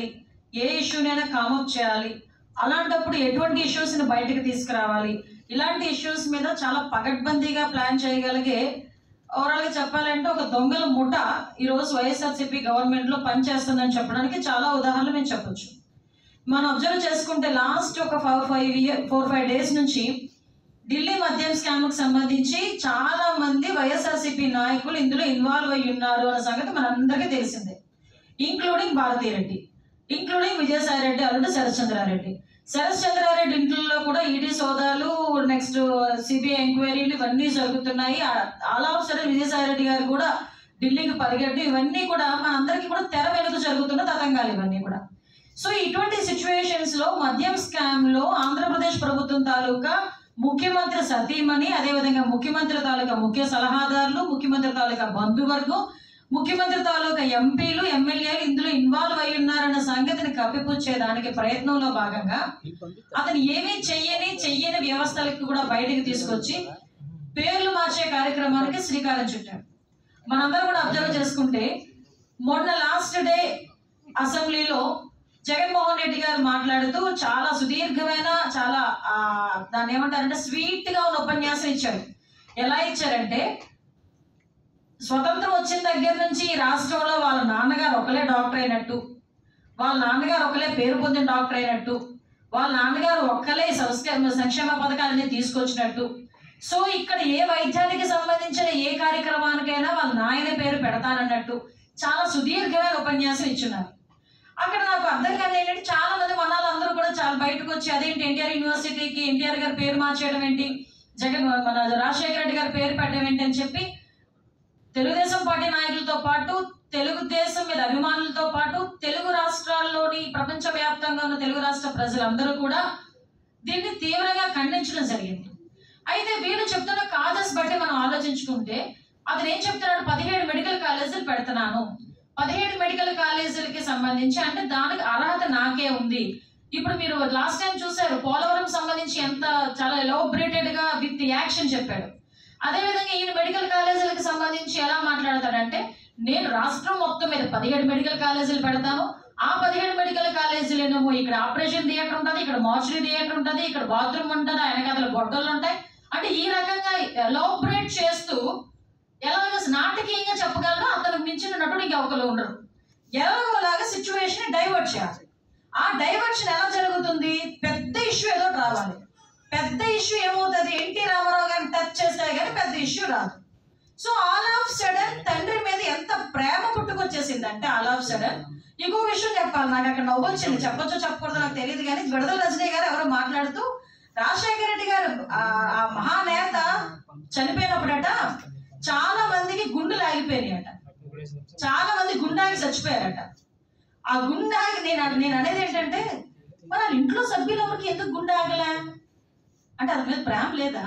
చేయాలి ఏ ఇష్యూనైనా కామప్ చేయాలి అలాంటప్పుడు ఎటువంటి ఇష్యూస్ని బయటకు తీసుకురావాలి ఇలాంటి ఇష్యూస్ మీద చాలా పకడ్బందీగా ప్లాన్ చేయగలిగే ఓవరాల్గా చెప్పాలంటే ఒక దొంగల ముఠ ఈరోజు వైఎస్ఆర్సీపీ గవర్నమెంట్లో పనిచేస్తుందని చెప్పడానికి చాలా ఉదాహరణలు మేము చెప్పొచ్చు మనం అబ్జర్వ్ చేసుకుంటే లాస్ట్ ఒక five five year four five days నుంచి ఢిల్లీ మద్యం స్కామ్కి సంబంధించి చాలా మంది వైఎస్ఆర్సీపీ నాయకులు ఇందులో ఇన్వాల్వ్ అయి ఉన్నారు అన్న సంగతి మనందరికీ తెలిసిందే ఇంక్లూడింగ్ భారతీరెడ్డి ఇంక్లూడింగ్ విజయసాయి రెడ్డి అల్లుడు శరత్చంద్రారెడ్డి శరత్చంద్రారెడ్డి ఇంట్లో కూడా ఈడీ సోదాలు నెక్స్ట్ సిబిఐ ఎంక్వైరీలు ఇవన్నీ జరుగుతున్నాయి all of sudden Vijayasai Reddy garu కూడా ఢిల్లీకి పరిగెట్టు ఇవన్నీ కూడా మనందరికీ కూడా తెర వెనుక జరుగుతున్న తతంగాలు ఇవన్నీ కూడా సో ఇటువంటి సిచ్యువేషన్స్ లో మద్యం స్కామ్ లో ఆంధ్రప్రదేశ్ ప్రభుత్వం తాలూకా ముఖ్యమంత్రి సతీమణి అదేవిధంగా ముఖ్యమంత్రి తాలూకా ముఖ్య సలహాదారులు ముఖ్యమంత్రి తాలూకా బంధువర్గం ముఖ్యమంత్రి తాలూకా ఎంపీలు ఎమ్మెల్యేలు ఇందులో ఇన్వాల్వ్ అయి ఉన్నారన్న సంగతిని కప్పిపుచ్చేదానికి ప్రయత్నంలో భాగంగా అతను ఏమీ చెయ్యని చెయ్యని వ్యవస్థలకు కూడా బయటకు తీసుకొచ్చి పేర్లు మార్చే కార్యక్రమానికి శ్రీకారం చుట్టాడు మనందరం కూడా అబ్జర్వ్ చేసుకుంటే మొన్న లాస్ట్ డే అసెంబ్లీలో జగన్మోహన్ రెడ్డి గారు మాట్లాడుతూ చాలా సుదీర్ఘమైన చాలా ఆ, దాన్ని ఏమంటారంటే స్వీట్ గా ఉన్న ఉపన్యాసం ఇచ్చారు ఎలా ఇచ్చారంటే స్వతంత్రం వచ్చిన దగ్గర నుంచి ఈ రాష్ట్రంలో వాళ్ళ నాన్నగారు ఒకలే డాక్టర్ అయినట్టు వాళ్ళ నాన్నగారు ఒకలే పేరు పొందిన డాక్టర్ అయినట్టు వాళ్ళ నాన్నగారు ఒక్కలే ఈ సంస్క సంక్షేమ పథకాలని తీసుకొచ్చినట్టు సో ఇక్కడ ఏ వైద్యానికి సంబంధించిన ఏ కార్యక్రమానికైనా వాళ్ళ నాయన పేరు పెడతానన్నట్టు చాలా సుదీర్ఘమైన ఉపన్యాసం ఇచ్చున్నారు అక్కడ నాకు అర్థం కాదు ఏంటంటే చాలా మంది మనాలు అందరూ కూడా చాలా బయటకు వచ్చి అదేంటి ఎన్టీఆర్ యూనివర్సిటీకి ఎన్టీఆర్ గారి పేరు మార్చేయడం ఏంటి జగన్ మన రాజశేఖర రెడ్డి గారి పేరు పెట్టడం ఏంటి అని చెప్పి తెలుగుదేశం పార్టీ నాయకులతో పాటు తెలుగుదేశం మీద అభిమానులతో పాటు తెలుగు రాష్ట్రాల్లోని ప్రపంచ వ్యాప్తంగా ఉన్న తెలుగు రాష్ట్ర ప్రజలందరూ కూడా దీన్ని తీవ్రంగా ఖండించడం జరిగింది అయితే వీళ్ళు చెప్తున్న కాజెస్ బట్టి మనం ఆలోచించుకుంటే అతను ఏం చెప్తున్నాడు పదిహేడు మెడికల్ కాలేజీలు పెడుతున్నాను పదిహేడు మెడికల్ కాలేజీలకి సంబంధించి అంటే దానికి అర్హత నాకే ఉంది ఇప్పుడు మీరు లాస్ట్ టైం చూసారు పోలవరం సంబంధించి ఎంత చాలా ఎలోబరేటెడ్ గా విత్ యాక్షన్ చెప్పాడు అదేవిధంగా ఈయన మెడికల్ కాలేజీలకు సంబంధించి ఎలా మాట్లాడతాడంటే నేను రాష్ట్రం మొత్తం మీద పదిహేడు మెడికల్ కాలేజీలు పెడతాను ఆ పదిహేడు మెడికల్ కాలేజీలేమో ఇక్కడ ఆపరేషన్ థియేటర్ ఉంటుంది ఇక్కడ మార్చురీ థియేటర్ ఉంటుంది ఇక్కడ బాత్రూమ్ ఉంటుంది ఆయన కథలు గొడ్డలు ఉంటాయి అంటే ఈ రకంగా ఎలాబరేట్ చేస్తూ ఎలాగ నాటకీయంగా చెప్పగలరో అతనికి మించిన నటుడు ఇంకొకరు ఉండరు ఎలాగోలాగా సిచ్యువేషన్ డైవర్ట్ చేయాలి ఆ డైవర్షన్ ఎలా జరుగుతుంది పెద్ద ఇష్యూ ఏదో ఒకటి రావాలి పెద్ద ఇష్యూ ఏమవుతుంది ఎన్టీ రామారావు గారిని టచ్ చేస్తే కానీ పెద్ద ఇష్యూ రాదు సో ఆల్ ఆఫ్ సడన్ తండ్రి మీద ఎంత ప్రేమ పుట్టుకొచ్చేసింది అంటే ఆల్ ఆఫ్ సడన్ ఇంకో విషయం చెప్పాలి నాకు అక్కడ నవ్వు వచ్చింది చెప్పొచ్చో చెప్పకూడదో నాకు తెలియదు కానీ విడుదల రజనీ గారు ఎవరో మాట్లాడుతూ రాజశేఖర రెడ్డి గారు ఆ ఆ మహానేత చనిపోయినప్పుడట చాలా మందికి గుండెలు ఆగిపోయినాయట చాలా మంది గుండాకి చచ్చిపోయారట ఆ గుండాకి నేను నేను అనేది ఏంటంటే మరి వాళ్ళ ఇంట్లో సభ్యులు ఎవరికి ఎందుకు గుండె ఆగలే అంటే అతని మీద ప్రేమ లేదా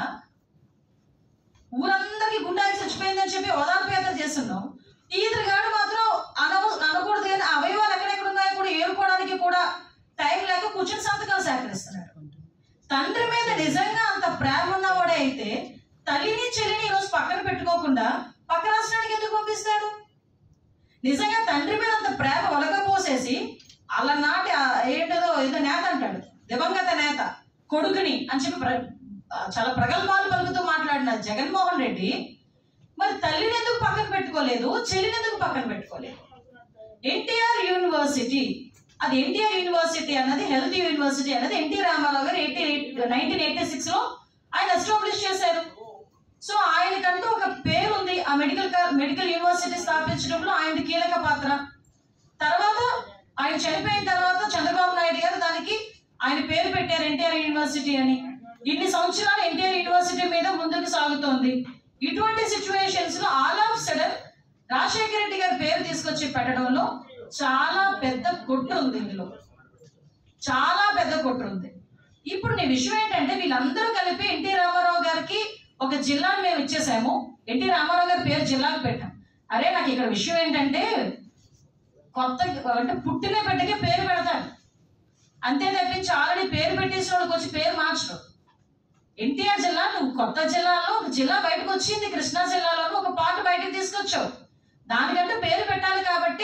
ఊరందరికీ గుండాకి చచ్చిపోయిందని చెప్పి ఓదార్పు యాత్ర చేస్తున్నాం ఈతరు గాడు మాత్రం అనవ అనకూడదు కానీ ఆ అవయవాలు ఎక్కడెక్కడ ఉన్నాయో కూడా ఏరుకోవడానికి కూడా టైం లేక కూర్చొని సంతకాలు సేకరిస్తున్నాడు తండ్రి మీద నిజంగా అంత ప్రేమ ఉన్నవాడే అయితే తల్లిని చెల్లిని ఈరోజు పక్కన పెట్టుకోకుండా పక్క రాష్ట్రానికి ఎందుకు పంపిస్తాడు నిజంగా తండ్రి మీద అంత ప్రేమ ఒలగపోసేసి అలనాటి ఆ ఏంటదో ఏదో నేత అంటాడు దివంగత నేత కొడుకుని అని చెప్పి ప్ర- ఆ చాలా ప్రగల్భాలు పలుకుతూ మాట్లాడిన జగన్మోహన్ రెడ్డి మరి తల్లిని ఎందుకు పక్కన పెట్టుకోలేదు చెల్లిని ఎందుకు పక్కన పెట్టుకోలేదు ఎన్టీఆర్ యూనివర్సిటీ అది ఎన్టీఆర్ యూనివర్సిటీ అన్నది హెల్త్ యూనివర్సిటీ అన్నది ఎన్టీ రామారావు గారు ఎయిటీ నైన్టీన్ ఎయిటీ సిక్స్ లో ఆయన ఎస్టాబ్లిష్ చేశారు సో ఆయనకంటూ ఒక పేరు ఉంది ఆ మెడికల్ కా- మెడికల్ యూనివర్సిటీ స్థాపించడంలో ఆయనది కీలక పాత్ర తర్వాత ఆయన చనిపోయిన తర్వాత చంద్రబాబు నాయుడు గారు దానికి ఆయన పేరు పెట్టారు ఎన్టీఆర్ యూనివర్సిటీ అని ఇన్ని సంవత్సరాలు ఎన్టీఆర్ యూనివర్సిటీ మీద ముందుకు సాగుతోంది ఇటువంటి సిచ్యువేషన్స్ లో all of sudden Rajasekhara Reddy గారి పేరు తీసుకొచ్చి పెట్టడంలో చాలా పెద్ద కుట్ర ఉంది ఇందులో చాలా పెద్ద కుట్ర ఉంది ఇప్పుడు నీ విషయం ఏంటంటే వీళ్ళందరూ కలిపి ఎన్టీ రామారావు గారికి ఒక జిల్లాను మేము ఇచ్చేసాము ఎన్టీ రామారావు గారి పేరు జిల్లాకు పెట్టాం అరే నాకు ఇక్కడ విషయం ఏంటంటే కొత్త అంటే పుట్టిన బిడ్డకే పేరు పెడతాడు అంతే తప్పించి ఆల్రెడీ పేరు పెట్టేసిన వాళ్ళకి వచ్చి పేరు మార్చడం ఎన్టీఆర్ జిల్లా నువ్వు కొత్త జిల్లాలో ఒక జిల్లా బయటకు వచ్చింది కృష్ణా జిల్లాలోనూ ఒక పార్ట్ బయటకు తీసుకొచ్చావు దానికంటే పేరు పెట్టాలి కాబట్టి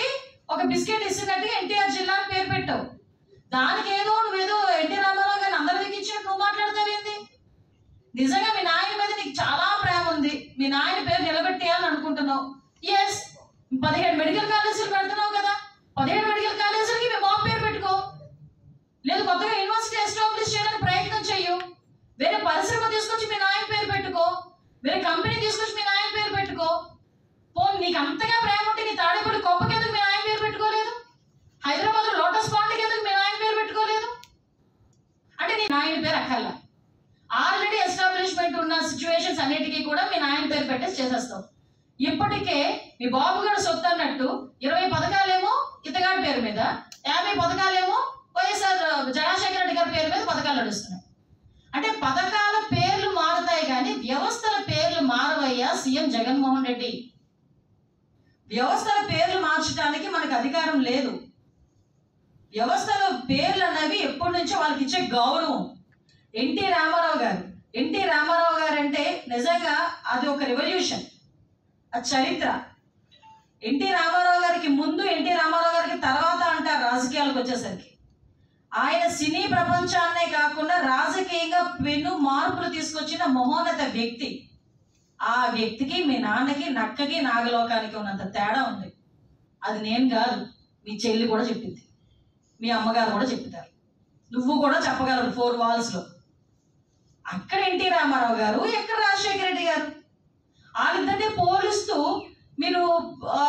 ఒక బిస్కెట్ ఇస్తున్నట్టుగా ఎన్టీఆర్ జిల్లా అని పేరు పెట్టావు దానికి ఏదో నువ్వేదో ఎన్టీ రామారావు గారిని అందరికి ఇచ్చినట్టు నువ్వు మాట్లాడతావేంది నిజంగా మీ నాయన మీద నీకు చాలా ప్రేమ ఉంది మీ నాయన పేరు నిలబెట్టేయాలని అనుకుంటున్నావు ఎస్ పదిహేడు మెడికల్ కాలేజీలు పెడుతున్నావు కదా పదిహేడు మెడికల్ కాలేజీలకి మీ బాబు పేరు పెట్టుకో లేదు కొత్తగా యూనివర్సిటీ ఎస్టాబ్లిష్ చేయడానికి ప్రయత్నం చెయ్యు వేరే పరిశ్రమ తీసుకొచ్చి మీ నాయన పేరు పెట్టుకో వేరే కంపెనీ తీసుకొచ్చి మీ నాయన పేరు పెట్టుకో పోనీ నీకు అంతగా ప్రేమ ఉంటే నీ తాడేపల్లి కొప్పకి ఎందుకు మీ నాయన పేరు పెట్టుకోలేదు హైదరాబాద్ లో లోటస్ పాండ్కి ఎందుకు మీ నాయన పేరు పెట్టుకోలేదు అంటే నీ నాయన పేరు అక్కర్లా ఆల్రెడీ ఎస్టాబ్లిష్మెంట్ ఉన్న సిచ్యువేషన్స్ అన్నిటికీ కూడా మీ నాయన పేరు పెట్టేసి చేసేస్తావు ఇప్పటికే మీ బాబు గారు సొత్తు అన్నట్టు ఇరవై పథకాలేమో ఇతగాడి పేరు మీద యాభై పథకాలేమో వైఎస్ఆర్ జగన్శేఖర రెడ్డి గారి పేరు మీద పథకాలు నడుస్తున్నాయి అంటే పథకాల పేర్లు మారుతాయి కానీ వ్యవస్థల పేర్లు మారవయ్యా సీఎం జగన్మోహన్ రెడ్డి వ్యవస్థల పేర్లు మార్చడానికి మనకు అధికారం లేదు వ్యవస్థల పేర్లు అనేవి ఎప్పటి నుంచో వాళ్ళకి ఇచ్చే గౌరవం ఎన్టీ రామారావు గారు ఎన్టీ రామారావు గారు అంటే నిజంగా అది ఒక రెవల్యూషన్ అది చరిత్ర ఎన్టీ రామారావు గారికి ముందు ఎన్టీ రామారావు గారికి తర్వాత అంటారు రాజకీయాలకు వచ్చేసరికి ఆయన సినీ ప్రపంచాన్నే కాకుండా రాజకీయంగా పెను మార్పులు తీసుకొచ్చిన మహోన్నత వ్యక్తి ఆ వ్యక్తికి మీ నాన్నకి నక్కకి నాగలోకానికి ఉన్నంత తేడా ఉంది అది నేను కాదు మీ చెల్లి కూడా చెప్పింది మీ అమ్మగారు కూడా చెప్తారు నువ్వు కూడా చెప్పగలరు ఫోర్ వాల్స్ లో అక్కడ ఎన్టీ రామారావు గారు ఎక్కడ రాజశేఖర రెడ్డి గారు వాళ్ళిద్దరిని పోలుస్తూ మీరు ఆ,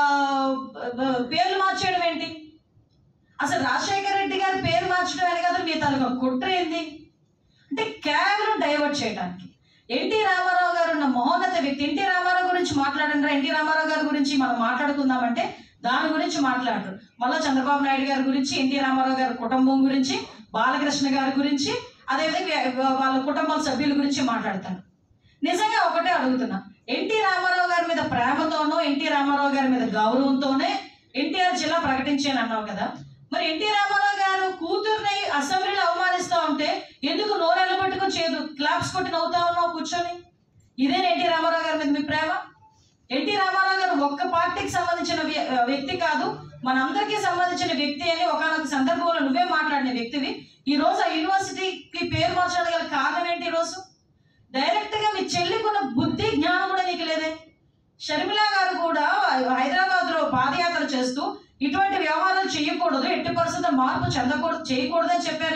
బ- పేర్లు మార్చేయడం ఏంటి అసలు రాజశేఖర రెడ్డి గారి పేరు మార్చడం అని కదా మీ తనకు కుట్ర ఏంది అంటే కేవలం డైవర్ట్ చేయడానికి ఎన్టీ రామారావు గారు ఉన్న మహోన్నత వ్యక్తి ఎన్టీ రామారావు గురించి మాట్లాడండి ఎన్టీ రామారావు గారి గురించి మనం మాట్లాడుకుందామంటే దాని గురించి మాట్లాడరు మళ్ళా చంద్రబాబు నాయుడు గారి గురించి ఎన్టీ రామారావు గారి కుటుంబం గురించి బాలకృష్ణ గారి గురించి అదేవిధంగా వా- వాళ్ళ కుటుంబ సభ్యుల గురించి మాట్లాడతాను నిజంగా ఒకటే అడుగుతున్నా ఎన్టీ రామారావు గారి మీద ప్రేమతోనో ఎన్టీ రామారావు గారి మీద గౌరవంతోనే ఎన్టీఆర్ జిల్లా ప్రకటించాను అన్నావు కదా మరి ఎన్టీ రామారావు గారు కూతుర్ని అసెంబ్లీలో అవమానిస్తా ఉంటే ఎందుకు నోరెళ్ళ పట్టుకొని చేదు క్లాప్స్ కొట్టి నవ్వుతా ఉన్నావు కూర్చొని ఇదే ఎన్టీ రామారావు గారి మీద మీ ప్రేమ ఎన్టీ రామారావు గారు ఒక్క పార్టీకి సంబంధించిన వ్య- వ్యక్తి కాదు మనందరికీ సంబంధించిన వ్యక్తి అని ఒకనొక సందర్భంలో నువ్వే మాట్లాడిన వ్యక్తివి ఈ రోజు ఆ యూనివర్సిటీకి పేరు మార్చడానికి గల కారణం ఏంటి ఈ రోజు డైరెక్ట్ గా మీ చెల్లికున్న బుద్ధి జ్ఞానం కూడా నీకు లేదే షర్మిల గారు కూడా హైదరాబాద్ లో పాదయాత్ర చేస్తూ ఇటువంటి వ్యవహారాలు చేయకూడదు ఎట్టి పరిస్థితుల్లో మార్పు చెందకూడదు చేయకూడదు అని చెప్పారే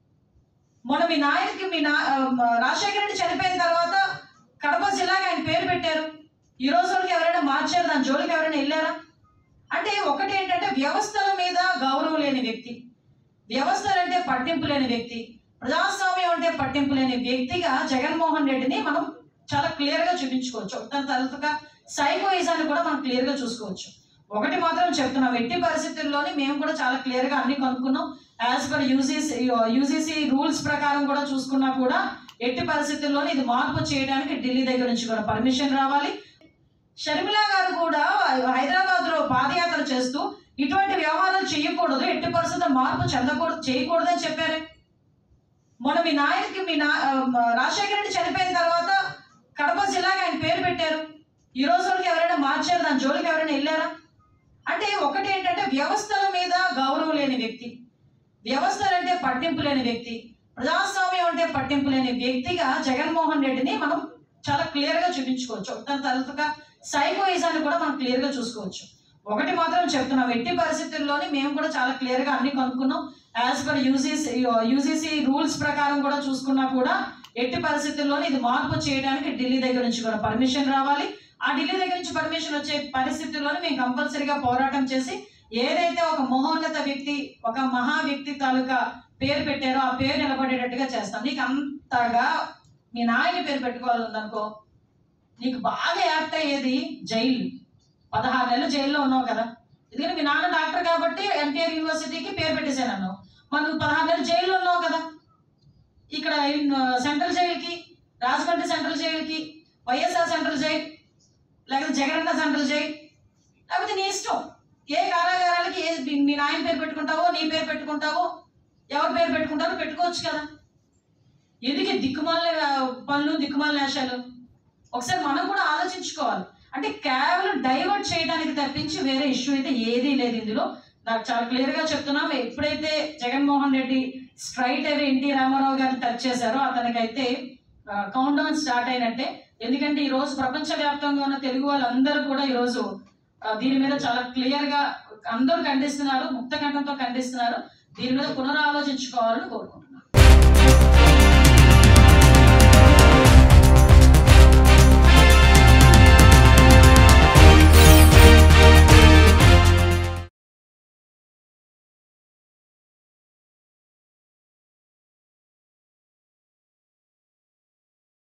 మొన్న మీ నాయనకి మీ నా ఆ, రాజశేఖర రెడ్డి చనిపోయిన తర్వాత కడప జిల్లాకి ఆయన పేరు పెట్టారు ఈ రోజు వరకు ఎవరైనా మార్చారు దాని జోలికి ఎవరైనా వెళ్ళారా అంటే ఒకటి ఏంటంటే వ్యవస్థల మీద గౌరవం లేని వ్యక్తి వ్యవస్థలు అంటే పట్టింపు లేని వ్యక్తి ప్రజాస్వామ్యం అంటే పట్టింపు లేని వ్యక్తిగా జగన్మోహన్ రెడ్డిని మనం చాలా క్లియర్ గా చూపించుకోవచ్చు దాని తర్వాత సైకోయిజాన్ని కూడా మనం క్లియర్ గా చూసుకోవచ్చు ఒకటి మాత్రం చెప్తున్నాం ఎట్టి పరిస్థితుల్లోని మేము కూడా చాలా క్లియర్ గా అన్ని కనుక్కున్నాం as per UGC UGC rules ప్రకారం కూడా చూసుకున్నా కూడా ఎట్టి పరిస్థితుల్లోని ఇది మార్పు చేయడానికి ఢిల్లీ దగ్గర నుంచి కూడా పర్మిషన్ రావాలి షర్మిల గారు కూడా హైదరాబాద్ లో పాదయాత్ర చేస్తూ ఇటువంటి వ్యవహారాలు చేయకూడదు ఎట్టి పరిస్థితుల్లో మార్పు చెందకూడదు చేయకూడదు అని చెప్పారు మొన్న మీ నాయనకి మీ నా ఆ, రాజశేఖర రెడ్డి చనిపోయిన తర్వాత కడప జిల్లాకి ఆయన పేరు పెట్టారు ఈ రోజు వరకు ఎవరైనా మార్చారు దాని జోలికి ఎవరైనా వెళ్ళారా అంటే ఒకటి ఏంటంటే వ్యవస్థల మీద గౌరవం లేని వ్యక్తి వ్యవస్థలు అంటే పట్టింపు లేని వ్యక్తి ప్రజాస్వామ్యం అంటే పట్టింపు లేని వ్యక్తిగా జగన్మోహన్ రెడ్డిని మనం చాలా క్లియర్ గా చూపించుకోవచ్చు దాని తర్వాత సైకోయిజాన్ని కూడా మనం క్లియర్ గా చూసుకోవచ్చు ఒకటి మాత్రం చెప్తున్నాం ఎట్టి పరిస్థితుల్లోని మేము కూడా చాలా క్లియర్ గా అన్ని కనుక్కున్నాం as per UGC UGC rules ప్రకారం కూడా చూసుకున్నా కూడా ఎట్టి పరిస్థితుల్లోని ఇది మార్పు చేయడానికి ఢిల్లీ దగ్గర నుంచి కూడా పర్మిషన్ రావాలి ఆ ఢిల్లీ దగ్గర నుంచి పర్మిషన్ వచ్చే పరిస్థితుల్లోని మేము కంపల్సరీగా పోరాటం చేసి ఏదైతే ఒక మహోన్నత వ్యక్తి ఒక మహా వ్యక్తి తాలూకా పేరు పెట్టారో ఆ పేరు నిలబడేటట్టుగా చేస్తాం నీకు అంతగా మీ నాయన పేరు పెట్టుకోవాలనుకో నీకు బాగా యాప్ట్ అయ్యేది జైలు పదహారు నెలలు జైల్లో ఉన్నావు కదా ఎందుకంటే మీ నాన్న డాక్టర్ కాబట్టి ఎన్టీఆర్ యూనివర్సిటీకి పేరు పెట్టేశాను అన్నావు మరి నువ్వు పదహారు నెలలు జైల్లో ఉన్నావు కదా ఇక్కడ ఇన్- సెంట్రల్ జైలుకి రాజమండ్రి సెంట్రల్ జైలుకి వైఎస్ఆర్ సెంట్రల్ జైల్ లేకపోతే జగనన్న సెంట్రల్ జైల్ లేకపోతే నీ ఇష్టం ఏ కారాగారాలకి ఏ మీ- మీ నాయన పేరు పెట్టుకుంటావో నీ పేరు పెట్టుకుంటావో ఎవరి పేరు పెట్టుకుంటారో పెట్టుకోవచ్చు కదా ఎందుకు ఈ దిక్కుమాల పనులు దిక్కుమాల వేషాలు ఒకసారి మనం కూడా ఆలోచించుకోవాలి అంటే కేవలం డైవర్ట్ చేయడానికి తప్పించి వేరే ఇష్యూ అయితే ఏదీ లేదు ఇందులో నాకు చాలా క్లియర్ గా చెప్తున్నాం ఎప్పుడైతే Jaganmohan Reddy straight away NT Rama Rao గారిని టచ్ చేశారో అతనికైతే కౌంట్ డౌన్ స్టార్ట్ అయినట్టే ఎందుకంటే ఈ రోజు ప్రపంచ వ్యాప్తంగా ఉన్న తెలుగు వాళ్ళందరూ కూడా ఈ రోజు ఆ, దీని మీద చాలా క్లియర్ గా అందరూ ఖండిస్తున్నారు ముక్త కంఠంతో ఖండిస్తున్నారు దీని మీద పునరాలోచించుకోవాలని కోరుకుంటున్నాను